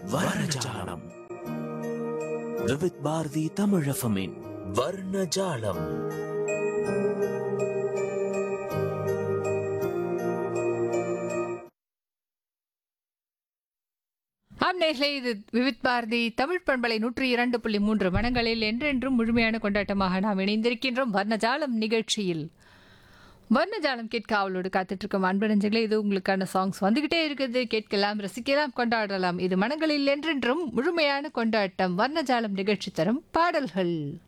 வர்ணஜாலம் விவித் பாரதி தமிழஃபமின் வர்ணஜாலம் ஆம் நேர்களே இது விவித் பாரதி தமிழ் பண்பலை நூற்றி இரண்டு புள்ளி மூன்று மனங்களில் என்றென்றும் முழுமையான கொண்டாட்டமாக நாம் இணைந்திருக்கின்றோம் வர்ணஜாலம் நிகழ்ச்சியில் வர்ணஜாலம் கேட்க அவளோடு காத்துட்டு இருக்கும் அன்பு நெஞ்சங்களே இது உங்களுக்கான சாங்ஸ் வந்துகிட்டே இருக்குது கேட்கலாம் ரசிக்கலாம் கொண்டாடலாம் இது மனங்களில் என்றென்றும் முழுமையான கொண்டாட்டம் வர்ணஜாலம் நிகழ்ச்சி தரும் பாடல்கள்